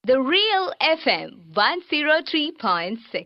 The Real FM 103.6.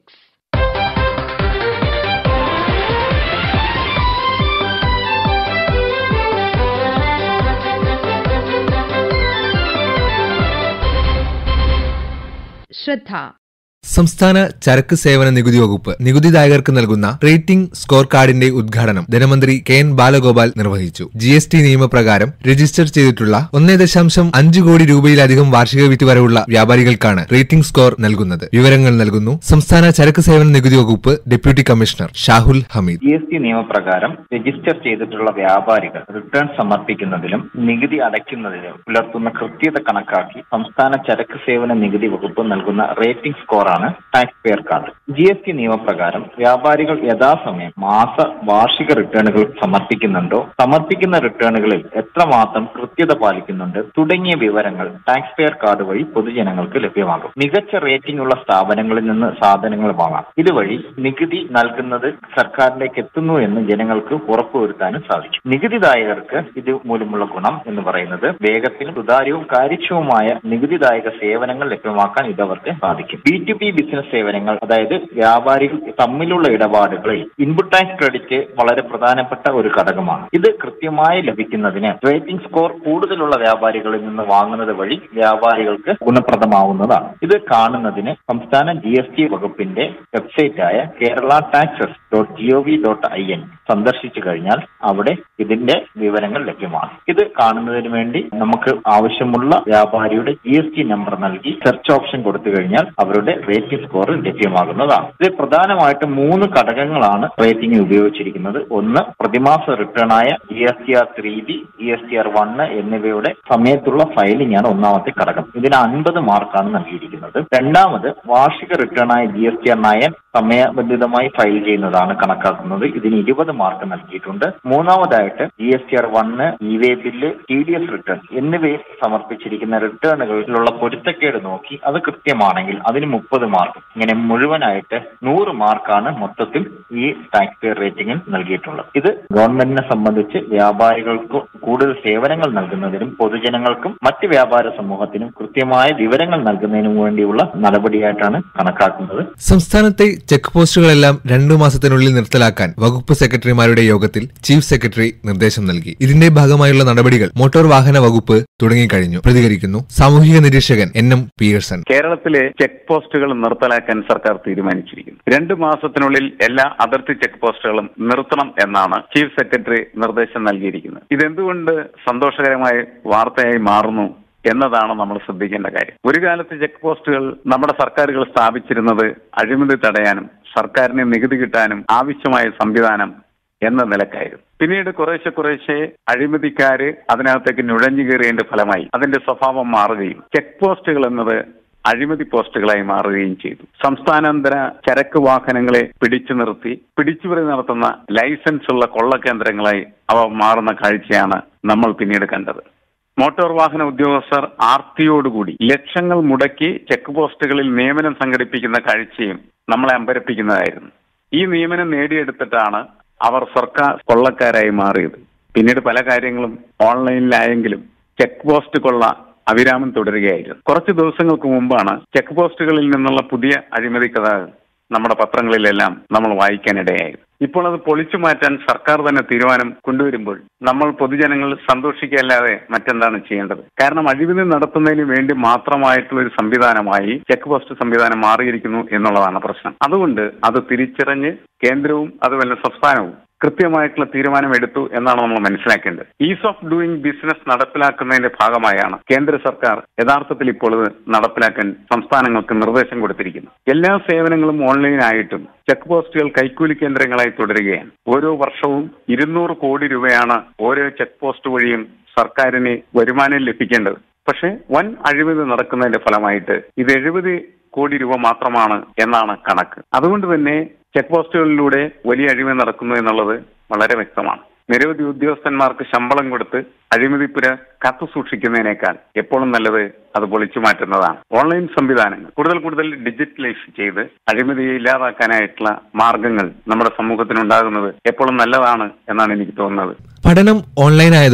ശ്രദ്ധ സംസ്ഥാന ചരക്ക് സേവന നികുതി വകുപ്പ് നികുതിദായകർക്ക് നൽകുന്ന റേറ്റിംഗ് സ്കോർ കാർഡിന്റെ ഉദ്ഘാടനം ധനമന്ത്രി കെ എൻ ബാലഗോപാൽ നിർവഹിച്ചു ജി എസ് ടി നിയമപ്രകാരം രജിസ്റ്റർ ചെയ്തിട്ടുള്ള ഒന്നേ ദശാംശം അഞ്ച് കോടി രൂപയിലധികം വാർഷിക വിറ്റുവരവുള്ള വ്യാപാരികൾക്കാണ് റേറ്റിംഗ് സ്കോർ നൽകുന്നത് വിവരങ്ങൾ നൽകുന്നു സംസ്ഥാന ചരക്ക് സേവന നികുതി വകുപ്പ് deputy commissioner Shahul Hameed G S T നിയമപ്രകാരം രജിസ്റ്റർ ചെയ്തിട്ടുള്ള വ്യാപാരികൾ റിട്ടേൺ സമർപ്പിക്കുന്നതിലും നികുതി അടയ്ക്കുന്നതിലും പുലർത്തുന്ന കൃത്യത കണക്കാക്കി സംസ്ഥാന ചരക്ക് സേവന നികുതി വകുപ്പ് നൽകുന്ന റേറ്റിംഗ് സ്കോറാണ് tax payer card G S T നിയമപ്രകാരം വ്യാപാരികൾ യഥാസമയം മാസ വാർഷിക റിട്ടേണുകൾ സമർപ്പിക്കുന്നുണ്ടോ സമർപ്പിക്കുന്ന റിട്ടേണുകളിൽ എത്രമാത്രം കൃത്യത പാലിക്കുന്നുണ്ട് തുടങ്ങിയ വിവരങ്ങൾ ടാക്സ് പെയർ കാർഡ് വഴി പൊതുജനങ്ങൾക്ക് ലഭ്യമാകും മികച്ച റേറ്റിംഗ് ഉള്ള സ്ഥാപനങ്ങളിൽ നിന്ന് സാധനങ്ങൾ വാങ്ങാം ഇതുവഴി നികുതി നൽകുന്നത് സർക്കാരിലേക്ക് എത്തുന്നു എന്ന് ജനങ്ങൾക്ക് ഉറപ്പുവരുത്താനും സാധിക്കും നികുതിദായകർക്ക് ഇത് മൂലമുള്ള ഗുണം എന്ന് പറയുന്നത് വേഗത്തിലും സുതാര്യവും കാര്യക്ഷമവുമായ നികുതിദായക സേവനങ്ങൾ ലഭ്യമാക്കാൻ ഇതവർക്ക് സാധിക്കും ബി ടു ബി ബിസിനസ് സേവനങ്ങൾ അതായത് വ്യാപാരികൾ തമ്മിലുള്ള ഇടപാടുകളിൽ ഇൻപുട്ട് ടാക്സ് ക്രെഡിറ്റ് വളരെ പ്രധാനപ്പെട്ട ഒരു ഘടകമാണ് ഇത് കൃത്യമായി ലഭിക്കുന്നതിന് റേറ്റിംഗ് സ്കോർ കൂടുതലുള്ള വ്യാപാരികളിൽ നിന്ന് വാങ്ങുന്നത് വഴി വ്യാപാരികൾക്ക് ഗുണപ്രദമാവുന്നതാണ് ഇത് കാണുന്നതിന് സംസ്ഥാന ജി എസ് ടി വകുപ്പിന്റെ വെബ്സൈറ്റായ Kerala taxes dot G O V dot I N സന്ദർശിച്ചു കഴിഞ്ഞാൽ അവിടെ ഇതിന്റെ വിവരങ്ങൾ ലഭ്യമാണ് ഇത് കാണുന്നതിന് വേണ്ടി നമുക്ക് ആവശ്യമുള്ള വ്യാപാരിയുടെ ജി എസ് ടി നമ്പർ നൽകി സെർച്ച് ഓപ്ഷൻ കൊടുത്തു കഴിഞ്ഞാൽ അവരുടെ റേറ്റിംഗ് സ്കോർ ലഭ്യമാകുന്നതാണ് ഇത് പ്രധാനമായിട്ടും മൂന്ന് ഘടകങ്ങളാണ് റേറ്റിംഗിൽ ഉപയോഗിച്ചിരിക്കുന്നത് ഒന്ന് പ്രതിമാസ റിട്ടേൺ ആയ G S T R three B G S T R one എന്നിവയുടെ സമയത്തുള്ള ഫയലിംഗ് ആണ് ഒന്നാമത്തെ ഘടകം ഇതിന് അൻപത് മാർക്കാണ് നൽകിയിരിക്കുന്നത് രണ്ടാമത് വാർഷിക റിട്ടേൺ ആയ G S T R nine സമയബന്ധിതമായി ഫയൽ ചെയ്യുന്നതാണ് കണക്കാക്കുന്നത് ഇതിന് ഇരുപത് മാർക്ക് നൽകിയിട്ടുണ്ട് മൂന്നാമതായിട്ട് G S T R one E way bill T D S return എന്നിവയിൽ സമർപ്പിച്ചിരിക്കുന്ന റിട്ടേണുകളിലുള്ള പൊരുത്തക്കേട് നോക്കി അത് കൃത്യമാണെങ്കിൽ അതിന് മുപ്പത് മാർക്ക് ഇങ്ങനെ മുഴുവനായിട്ട് നൂറ് മാർക്കാണ് മൊത്തത്തിൽ ഈ ടാക്സ് പെയർ റേറ്റിംഗിൽ നൽകിയിട്ടുള്ളത് ഇത് ഗവൺമെന്റിനെ സംബന്ധിച്ച് വ്യാപാരികൾക്ക് കൂടുതൽ സേവനങ്ങൾ നൽകുന്നതിനും പൊതുജനങ്ങൾക്കും മറ്റ് വ്യാപാര സമൂഹത്തിനും കൃത്യമായ വിവരങ്ങൾ നൽകുന്നതിനും വേണ്ടിയുള്ള നടപടിയായിട്ടാണ് കണക്കാക്കുന്നത് സംസ്ഥാനത്തെ ചെക്ക് പോസ്റ്റുകളെല്ലാം രണ്ടു മാസത്തിനുള്ളിൽ നിർത്തലാക്കാൻ വകുപ്പ് സെക്രട്ടറിമാരുടെ യോഗത്തിൽ ചീഫ് സെക്രട്ടറി നിർദ്ദേശം നൽകി ഇതിന്റെ ഭാഗമായുള്ള നടപടികൾ മോട്ടോർ വാഹന വകുപ്പ് തുടങ്ങിക്കഴിഞ്ഞു പ്രതികരിക്കുന്നു സാമൂഹിക നിരീക്ഷകൻ എൻ എം പിയേഴ്സൺ കേരളത്തിലെ ചെക്ക് പോസ്റ്റുകൾ നിർത്തലാക്കാൻ സർക്കാർ തീരുമാനിച്ചിരിക്കുന്നു രണ്ടു മാസത്തിനുള്ളിൽ എല്ലാ അതിർത്തി ചെക്ക് പോസ്റ്റുകളും നിർത്തണം എന്നാണ് ചീഫ് സെക്രട്ടറി നിർദ്ദേശം നൽകിയിരിക്കുന്നത് ഇതെന്തുകൊണ്ട് സന്തോഷകരമായ വാർത്തയായി മാറുന്നു എന്നതാണ് നമ്മൾ ശ്രദ്ധിക്കേണ്ട കാര്യം ഒരു കാലത്ത് ചെക്ക് പോസ്റ്റുകൾ നമ്മുടെ സർക്കാരുകൾ സ്ഥാപിച്ചിരുന്നത് അഴിമതി തടയാനും സർക്കാരിന് നികുതി കിട്ടാനും ആവശ്യമായ സംവിധാനം എന്ന നിലക്കായിരുന്നു പിന്നീട് കുറേശ്ശെ കുറേശ്ശെ അഴിമതിക്കാര് അതിനകത്തേക്ക് നുഴഞ്ഞു കയറിയതിന്റെ ഫലമായി അതിന്റെ സ്വഭാവം മാറുകയും ചെക്ക് പോസ്റ്റുകൾ എന്നത് അഴിമതി പോസ്റ്റുകളായി മാറുകയും ചെയ്തു സംസ്ഥാനാന്തര ചരക്ക് വാഹനങ്ങളെ പിടിച്ചു നിർത്തി പിടിച്ചുപറി നടത്തുന്ന ലൈസൻസ് ഉള്ള കൊള്ളക്കേന്ദ്രങ്ങളായി അവ മാറുന്ന കാഴ്ചയാണ് നമ്മൾ പിന്നീട് കണ്ടത് മോട്ടോർ വാഹന ഉദ്യോഗസ്ഥർ ആർത്തിയോടുകൂടി ലക്ഷങ്ങൾ മുടക്കി ചെക്ക് പോസ്റ്റുകളിൽ നിയമനം സംഘടിപ്പിക്കുന്ന കാഴ്ചയും നമ്മളെ അമ്പരപ്പിക്കുന്നതായിരുന്നു ഈ നിയമനം നേടിയെടുത്തിട്ടാണ് അവർ സർക്കാർ കൊള്ളക്കാരായി മാറിയത് പിന്നീട് പല കാര്യങ്ങളും ഓൺലൈനിലായെങ്കിലും ചെക്ക് പോസ്റ്റ് കൊള്ള അവിരാമം തുടരുകയായിരുന്നു കുറച്ച് ദിവസങ്ങൾക്ക് മുമ്പാണ് ചെക്ക് പോസ്റ്റുകളിൽ നിന്നുള്ള പുതിയ അഴിമതി കഥകൾ നമ്മുടെ പത്രങ്ങളിലെല്ലാം നമ്മൾ വായിക്കാനിടയായത് ഇപ്പോൾ അത് പൊളിച്ചു മാറ്റാൻ സർക്കാർ തന്നെ തീരുമാനം കൊണ്ടുവരുമ്പോൾ നമ്മൾ പൊതുജനങ്ങൾ സന്തോഷിക്കല്ലാതെ മറ്റെന്താണ് ചെയ്യേണ്ടത് കാരണം അഴിമതി നടത്തുന്നതിന് വേണ്ടി മാത്രമായിട്ടുള്ള ഒരു സംവിധാനമായി ചെക്ക് പോസ്റ്റ് സംവിധാനം മാറിയിരിക്കുന്നു എന്നുള്ളതാണ് പ്രശ്നം അതുകൊണ്ട് അത് തിരിച്ചറിഞ്ഞ് കേന്ദ്രവും അതുപോലെ സംസ്ഥാനവും കൃത്യമായിട്ടുള്ള തീരുമാനം എടുത്തു എന്നാണ് നമ്മൾ മനസ്സിലാക്കേണ്ടത് ഈസ് ഓഫ് ഡൂയിങ് ബിസിനസ് നടപ്പിലാക്കുന്നതിന്റെ ഭാഗമായാണ് കേന്ദ്ര സർക്കാർ യഥാർത്ഥത്തിൽ ഇപ്പോൾ ഇത് നടപ്പിലാക്കാൻ സംസ്ഥാനങ്ങൾക്ക് നിർദ്ദേശം കൊടുത്തിരിക്കുന്നു എല്ലാ സേവനങ്ങളും ഓൺലൈനായിട്ടും ചെക്ക് പോസ്റ്റുകൾ കൈക്കൂലി കേന്ദ്രങ്ങളായി തുടരുകയാണ് ഓരോ വർഷവും ഇരുന്നൂറ് കോടി രൂപയാണ് ഓരോ ചെക്ക് പോസ്റ്റ് വഴിയും സർക്കാരിന് വരുമാനം ലഭിക്കേണ്ടത് പക്ഷേ വൻ അഴിമതി നടക്കുന്നതിന്റെ ഫലമായിട്ട് ഇത് എഴുപത് കോടി രൂപ മാത്രമാണ് എന്നാണ് കണക്ക് അതുകൊണ്ട് തന്നെ ചെക്ക് പോസ്റ്റുകളിലൂടെ വലിയ അഴിമതി നടക്കുന്നു എന്നുള്ളത് വളരെ വ്യക്തമാണ് നിരവധി ഉദ്യോഗസ്ഥന്മാർക്ക് ശമ്പളം കൊടുത്ത് അഴിമതിപ്പുര കാത്തു സൂക്ഷിക്കുന്നതിനേക്കാൾ എപ്പോഴും നല്ലത് അത് പൊളിച്ചു മാറ്റുന്നതാണ് ഓൺലൈൻ സംവിധാനങ്ങൾ കൂടുതൽ കൂടുതൽ ഡിജിറ്റലൈസ് ചെയ്ത് അഴിമതിയെ ഇല്ലാതാക്കാനായിട്ടുള്ള മാർഗങ്ങൾ നമ്മുടെ സമൂഹത്തിനുണ്ടാകുന്നത് എപ്പോഴും നല്ലതാണ് എന്നാണ് എനിക്ക് തോന്നുന്നത് പഠനം ഓൺലൈൻ ആയതോടെ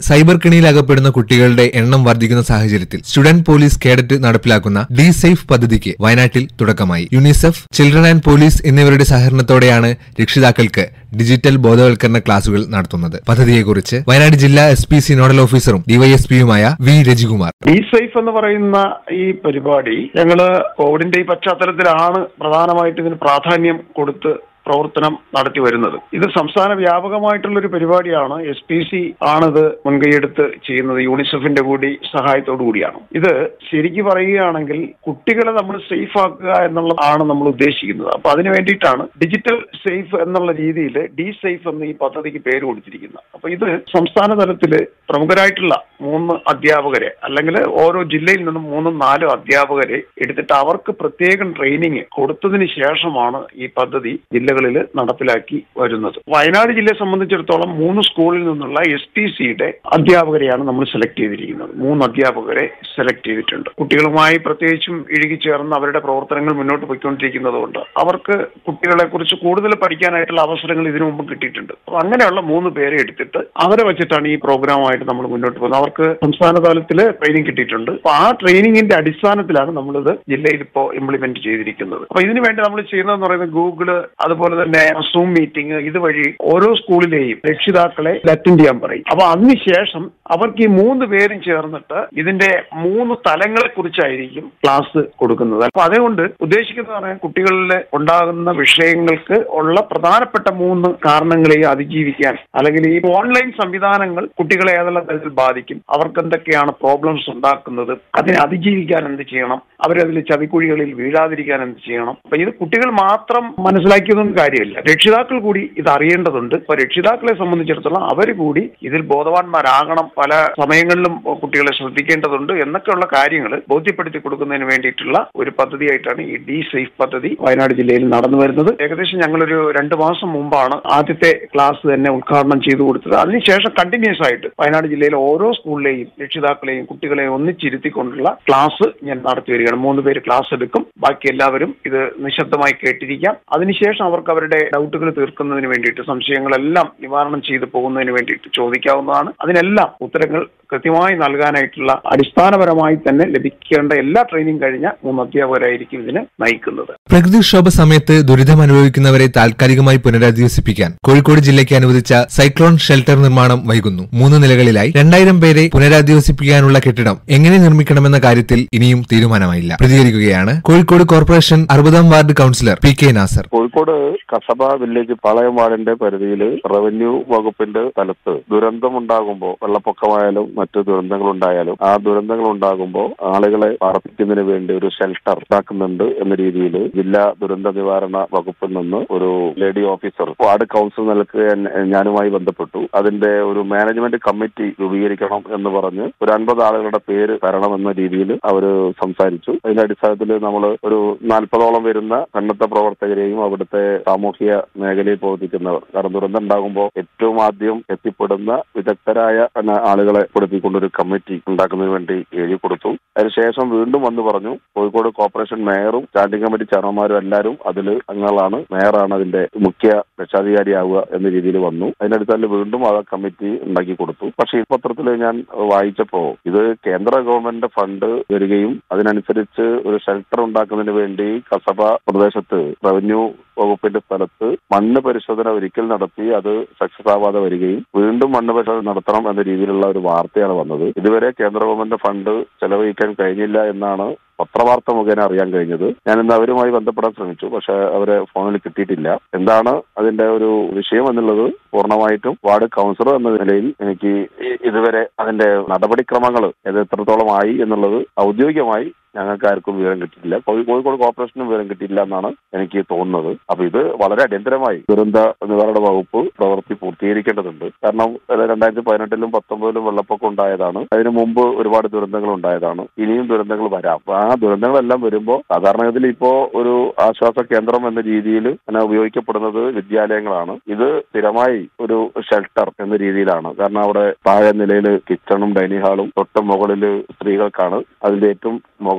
സൈബർ കെണിയിൽ അകപ്പെടുന്ന കുട്ടികളുടെ എണ്ണം വർദ്ധിക്കുന്ന സാഹചര്യത്തിൽ സ്റ്റുഡന്റ് പോലീസ് കേഡറ്റ് നടപ്പിലാക്കുന്ന ഡി സേഫ് പദ്ധതിക്ക് വയനാട്ടിൽ തുടക്കമായി യുനിസെഫ് ചിൽഡ്രൻ ആൻഡ് പോലീസ് എന്നിവരുടെ സഹകരണത്തോടെയാണ് രക്ഷിതാക്കൾക്ക് ഡിജിറ്റൽ ബോധവൽക്കരണ ക്ലാസുകൾ നടത്തുന്നത് പദ്ധതിയെക്കുറിച്ച് വയനാട് ജില്ലാ എസ് പി സി നോഡൽ ഓഫീസറും ഡിവൈഎസ്പിയുമായ വി രജികുമാർ ബി സേഫ് എന്ന് പറയുന്ന ഈ പരിപാടി ഞങ്ങള് കോവിഡിന്റെ ഈ പശ്ചാത്തലത്തിലാണ് പ്രധാനമായിട്ട് ഇതിന് പ്രാധാന്യം കൊടുത്ത് പ്രവർത്തനം നടത്തി വരുന്നത് ഇത് സംസ്ഥാന വ്യാപകമായിട്ടുള്ള ഒരു പരിപാടിയാണ് എസ് പി സി ആണിത് മുൻകൈയെടുത്ത് ചെയ്യുന്നത് യൂണിസെഫിന്റെ കൂടി സഹായത്തോടു കൂടിയാണ് ഇത് ശരിക്കും പറയുകയാണെങ്കിൽ കുട്ടികളെ നമ്മൾ സേഫ് ആക്കുക എന്നുള്ളതാണ് നമ്മൾ ഉദ്ദേശിക്കുന്നത് അപ്പൊ അതിനു വേണ്ടിയിട്ടാണ് ഡിജിറ്റൽ സേഫ് എന്നുള്ള രീതിയിൽ ഡി സേഫ് എന്ന് ഈ പദ്ധതിക്ക് പേര് കൊടുത്തിരിക്കുന്നത് അപ്പൊ ഇത് സംസ്ഥാന തലത്തിൽ പ്രമുഖരായിട്ടുള്ള മൂന്ന് അധ്യാപകരെ അല്ലെങ്കിൽ ഓരോ ജില്ലയിൽ നിന്നും മൂന്നും നാലും അധ്യാപകരെ എടുത്തിട്ട് അവർക്ക് പ്രത്യേകം ട്രെയിനിങ് കൊടുത്തതിന് ശേഷമാണ് ഈ പദ്ധതി ജില്ലകളിൽ നടപ്പിലാക്കി വരുന്നത് വയനാട് ജില്ലയെ സംബന്ധിച്ചിടത്തോളം മൂന്ന് സ്കൂളിൽ നിന്നുള്ള എസ് പി സിയുടെ അധ്യാപകരെയാണ് നമ്മൾ സെലക്ട് ചെയ്തിരിക്കുന്നത് മൂന്ന് അധ്യാപകരെ സെലക്ട് ചെയ്തിട്ടുണ്ട് കുട്ടികളുമായി പ്രത്യേകിച്ചും ഇഴുകിച്ചേർന്ന് അവരുടെ പ്രവർത്തനങ്ങൾ മുന്നോട്ട് പോയിക്കൊണ്ടിരിക്കുന്നത് കൊണ്ട് അവർക്ക് കുട്ടികളെ കുറിച്ച് കൂടുതൽ പഠിക്കാനായിട്ടുള്ള അവസരങ്ങൾ ഇതിനു മുമ്പ് കിട്ടിയിട്ടുണ്ട് അപ്പൊ അങ്ങനെയുള്ള മൂന്ന് പേരെ എടുത്തിട്ട് അവരെ വെച്ചിട്ടാണ് ഈ പ്രോഗ്രാമായിട്ട് നമ്മൾ മുന്നോട്ട് പോകുന്നത് അവർക്ക് സംസ്ഥാന തലത്തിൽ ട്രെയിനിങ് കിട്ടിയിട്ടുണ്ട് അപ്പൊ ആ ട്രെയിനിങ്ങിന്റെ അടിസ്ഥാനത്തിലാണ് നമ്മളിത് ജില്ലയിൽ ഇപ്പോൾ ഇംപ്ലിമെന്റ് ചെയ്തിരിക്കുന്നത് അപ്പൊ ഇതിനു വേണ്ടി നമ്മൾ ചെയ്യുന്നതെന്ന് പറയുന്നത് ഗൂഗിള് അതുപോലെ തന്നെ സൂം മീറ്റിംഗ് ഇതുവഴി ഓരോ സ്കൂളിലെയും രക്ഷിതാക്കളെ അറ്റൻഡ് ചെയ്യാൻ പറയും അപ്പൊ അതിനുശേഷം അവർക്ക് ഈ മൂന്ന് പേരും ചേർന്നിട്ട് ഇതിന്റെ മൂന്ന് തലങ്ങളെ കുറിച്ചായിരിക്കും ക്ലാസ് കൊടുക്കുന്നത് അപ്പൊ അതുകൊണ്ട് ഉദ്ദേശിക്കുന്നത് പറയാൻ കുട്ടികളിൽ ഉണ്ടാകുന്ന വിഷയങ്ങൾക്ക് ഉള്ള പ്രധാനപ്പെട്ട മൂന്ന് കാരണങ്ങളെയും അതിജീവിക്കാൻ അല്ലെങ്കിൽ ഈ ഓൺലൈൻ സംവിധാനങ്ങൾ കുട്ടികളെ ഏതെല്ലാം തരത്തിൽ ബാധിക്കും അവർക്ക് എന്തൊക്കെയാണ് പ്രോബ്ലംസ് ഉണ്ടാക്കുന്നത് അതിനെ അതിജീവിക്കാൻ എന്ത് ചെയ്യണം അവരതിൽ ചതിക്കുഴികളിൽ വീഴാതിരിക്കാൻ എന്ത് ചെയ്യണം അപ്പൊ ഇത് കുട്ടികൾ മാത്രം മനസ്സിലാക്കിയതൊന്നും കാര്യമില്ല രക്ഷിതാക്കൾ കൂടി ഇത് അറിയേണ്ടതുണ്ട് അപ്പൊ രക്ഷിതാക്കളെ സംബന്ധിച്ചിടത്തോളം അവർ കൂടി ഇതിൽ ബോധവാന്മാരാകണം പല സമയങ്ങളിലും കുട്ടികളെ ശ്രദ്ധിക്കേണ്ടതുണ്ട് എന്നൊക്കെയുള്ള കാര്യങ്ങൾ ബോധ്യപ്പെടുത്തി കൊടുക്കുന്നതിന് വേണ്ടിയിട്ടുള്ള ഒരു പദ്ധതിയായിട്ടാണ് ഈ ഡി സേഫ് പദ്ധതി വയനാട് ജില്ലയിൽ നടന്നു വരുന്നത് ഏകദേശം ഞങ്ങളൊരു രണ്ട് മാസം മുമ്പാണ് ആദ്യത്തെ ക്ലാസ് തന്നെ ഉദ്ഘാടനം ചെയ്തു കൊടുത്തത് അതിനുശേഷം കണ്ടിന്യൂസ് ആയിട്ട് വയനാട് ജില്ലയിലെ ഓരോ സ്കൂളിലെയും രക്ഷിതാക്കളെയും കുട്ടികളെയും ഒന്നിച്ചിരുത്തിക്കൊണ്ടുള്ള ക്ലാസ് ഞാൻ നടത്തി വരികയാണ് മൂന്ന് പേര് ക്ലാസ് എടുക്കും ബാക്കി എല്ലാവരും ഇത് നിശബ്ദമായി കേട്ടിരിക്കാം അതിനുശേഷം അവർക്ക് അവരുടെ ഡൗട്ടുകൾ തീർക്കുന്നതിന് വേണ്ടിയിട്ട് സംശയങ്ങളെല്ലാം നിവാരണം ചെയ്തു പോകുന്നതിന് വേണ്ടിയിട്ട് ചോദിക്കാവുന്നതാണ് അതിനെല്ലാം ഉത്തരങ്ങൾ കൃത്യമായി നൽകാനായിട്ടുള്ള അടിസ്ഥാനപരമായി തന്നെ ലഭിക്കേണ്ട എല്ലാ ട്രെയിനിങ് കഴിഞ്ഞ മൂന്ന് അധ്യാപകരായിരിക്കും ഇതിന് നയിക്കുന്നത് പ്രകൃതിക്ഷോഭ സമയത്ത് ദുരിതം അനുഭവിക്കുന്നവരെ താൽക്കാലികമായി പുനരധിവസിപ്പിക്കാൻ കോഴിക്കോട് ജില്ലയ്ക്ക് അനുവദിച്ച സൈക്ലോൺ ഷെൽട്ടർ നിർമ്മാണം വൈകുന്നു മൂന്ന് നിലകളിലായി രണ്ടായിരം പേരെ പുനരധിവസിപ്പിക്കാനുള്ള കെട്ടിടം എങ്ങനെ നിർമ്മിക്കണമെന്ന കാര്യത്തിൽ ഇനിയും തീരുമാനമായില്ല പ്രതികരിക്കുകയാണ് കോഴിക്കോട് കോർപ്പറേഷൻ അറുപതാം ward councillor P K Nasar Kozhikode Kasaba village Palayam വാർഡിന്റെ പരിധിയിൽ റവന്യൂ വകുപ്പിന്റെ സ്ഥലത്ത് ദുരന്തം ഉണ്ടാകുമ്പോൾ വെള്ളപ്പൊക്കമായാലും മറ്റു ദുരന്തങ്ങൾ ഉണ്ടായാലും ആ ദുരന്തങ്ങൾ ഉണ്ടാകുമ്പോൾ ആളുകളെ പാർപ്പിക്കുന്നതിന് വേണ്ടി ഒരു ഷെൽട്ടർ ഉണ്ടാക്കുന്നുണ്ട് എന്ന രീതിയിൽ ജില്ലാ ദുരന്ത നിവാരണ വകുപ്പിൽ നിന്ന് ഒരു ലേഡി ഓഫീസർ വാർഡ് കൗൺസിൽ നിലക്ക് എന്നെ- ഞാനുമായി ബന്ധപ്പെട്ടു അതിന്റെ ഒരു മാനേജ്മെന്റ് കമ്മിറ്റി രൂപീകരിക്കണം എന്ന് പറഞ്ഞ് ഒരു അൻപത് ആളുകളുടെ പേര് തരണമെന്ന രീതിയിൽ അവര് സംസാരിച്ചു അതിന്റെ അടിസ്ഥാനത്തിൽ നമ്മൾ ഒരു നാൽപ്പതോളം വരുന്ന സന്നദ്ധ പ്രവർത്തകരെയും അവിടുത്തെ സാമൂഹിക മേഖലയിൽ പ്രവർത്തിക്കുന്നവർ കാരണം ദുരന്തം ഉണ്ടാകുമ്പോൾ ഏറ്റവും ആദ്യം എത്തിപ്പെടുന്ന വിദഗ്ധരായ പിന്നെ ആളുകളെ പെടുത്തിക്കൊണ്ട് ഒരു കമ്മിറ്റി ഉണ്ടാക്കുന്നതിന് വേണ്ടി എഴുതി കൊടുത്തു അതിനുശേഷം വീണ്ടും വന്ന് പറഞ്ഞു കോഴിക്കോട് കോർപ്പറേഷൻ മേയറും സ്റ്റാൻഡിംഗ് കമ്മിറ്റി ചെയർമാൻമാരും എല്ലാവരും അതിൽ അംഗങ്ങളാണ് മേയറാണ് അതിന്റെ മുഖ്യ രക്ഷാധികാരിയാവുക എന്ന രീതിയിൽ വന്നു അതിന്റെ അടിസ്ഥാനത്തിൽ വീണ്ടും ആ കമ്മിറ്റി ഉണ്ടാക്കി കൊടുത്തു പക്ഷേ ഈ പത്രത്തിൽ ഞാൻ വായിച്ചപ്പോ ഇത് കേന്ദ്ര ഗവൺമെന്റിന്റെ ഫണ്ട് വരികയും അതിനനുസരിച്ച് ഒരു ഷെൽട്ടർ ഉണ്ടാക്കുന്നതിന് വേണ്ടി കസബ പ്രദേശത്ത് റവന്യൂ വകുപ്പിന്റെ സ്ഥലത്ത് മണ്ണ് പരിശോധന ഒരിക്കൽ നടത്തി അത് സക്സസ് ആവാതെ വരികയും വീണ്ടും മണ്ണ് പരിശോധന നടത്തണം എന്ന രീതിയിലുള്ള ഒരു വാർത്തയാണ് വന്നത് ഇതുവരെ കേന്ദ്ര ഗവൺമെന്റ് ഫണ്ട് ചെലവഴിക്കാൻ കഴിഞ്ഞില്ല എന്നാണ് പത്രവാർത്ത മുഖേന അറിയാൻ കഴിഞ്ഞത് ഞാൻ ഇന്ന് അവരുമായി ബന്ധപ്പെടാൻ ശ്രമിച്ചു പക്ഷെ അവരെ ഫോണിൽ കിട്ടിയിട്ടില്ല എന്താണ് അതിന്റെ ഒരു വിഷയം എന്നുള്ളത് പൂർണ്ണമായിട്ടും വാർഡ് കൗൺസിലർ എന്ന നിലയിൽ എനിക്ക് ഇ- ഇതുവരെ അതിന്റെ നടപടിക്രമങ്ങൾ ഇത് എത്രത്തോളം ആയി എന്നുള്ളത് ഔദ്യോഗികമായി ഞങ്ങൾക്ക് ആർക്കും വിവരം കിട്ടിയിട്ടില്ല കോഴി- കോഴിക്കോട് കോർപ്പറേഷനും വിവരം കിട്ടിയില്ല എന്നാണ് എനിക്ക് തോന്നുന്നത് അപ്പൊ ഇത് വളരെ അടിയന്തരമായി ദുരന്ത നിവാരണ വകുപ്പ് പ്രവൃത്തി പൂർത്തീകരിക്കേണ്ടതുണ്ട് കാരണം അത് രണ്ടായിരത്തി പതിനെട്ടിലും പത്തൊമ്പതിലും വെള്ളപ്പൊക്കം ഉണ്ടായതാണ് അതിനു മുമ്പ് ഒരുപാട് ദുരന്തങ്ങൾ ഉണ്ടായതാണ് ഇനിയും ദുരന്തങ്ങൾ വരാം അപ്പൊ ആ ദുരന്തങ്ങളെല്ലാം വരുമ്പോൾ സാധാരണഗതിയിൽ ഇപ്പോ ഒരു ആശ്വാസ കേന്ദ്രം എന്ന രീതിയിൽ തന്നെ ഉപയോഗിക്കപ്പെടുന്നത് വിദ്യാലയങ്ങളാണ് ഇത് സ്ഥിരമായി ഒരു ഷെൽട്ടർ എന്ന രീതിയിലാണ് കാരണം അവിടെ താഴെ നിലയിൽ കിച്ചണും ഡൈനിങ് ഹാളും തൊട്ട് മുകളിൽ സ്ത്രീകൾക്കാണ് അതിന്റെ ഏറ്റവും മുകളിൽ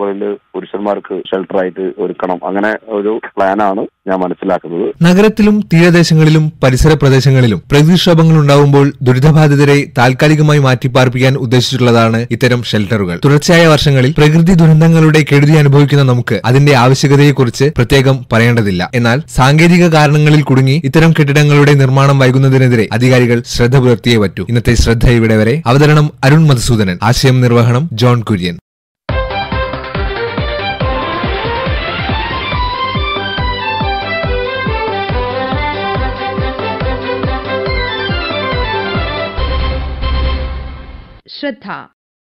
മുകളിൽ പുരുഷന്മാർക്ക് ഷെൽട്ടറായിട്ട് ഒരുക്കണം അങ്ങനെ ഒരു പ്ലാനാണ് ഞാൻ മനസ്സിലാക്കുന്നത് നഗരത്തിലും തീരദേശങ്ങളിലും പരിസര പ്രദേശങ്ങളിലും പ്രകൃതിക്ഷോഭങ്ങൾ ഉണ്ടാവുമ്പോൾ ദുരിതബാധിതരെ താൽക്കാലികമായി മാറ്റിപ്പാർപ്പിക്കാൻ ഉദ്ദേശിച്ചിട്ടുള്ളതാണ് ഇത്തരം ഷെൽട്ടറുകൾ തുടർച്ചയായ വർഷങ്ങളിൽ പ്രകൃതി ദുരന്തങ്ങളുടെ കെടുതി അനുഭവിക്കുന്ന നമുക്ക് അതിന്റെ ആവശ്യകതയെക്കുറിച്ച് പ്രത്യേകം പറയേണ്ടതില്ല എന്നാൽ സാങ്കേതിക കാരണങ്ങളിൽ കുടുങ്ങി ഇത്തരം കെട്ടിടങ്ങളുടെ നിർമ്മാണം വൈകുന്നതിനെതിരെ അധികാരികൾ ശ്രദ്ധ പുലർത്തിയേ പറ്റൂ ഇന്നത്തെ ശ്രദ്ധ ഇവിടെ വരെ അവതരണം അരുൺ മധുസൂദനൻ ആശയം നിർവഹണം ജോൺ കുര്യൻ ശ്രദ്ധ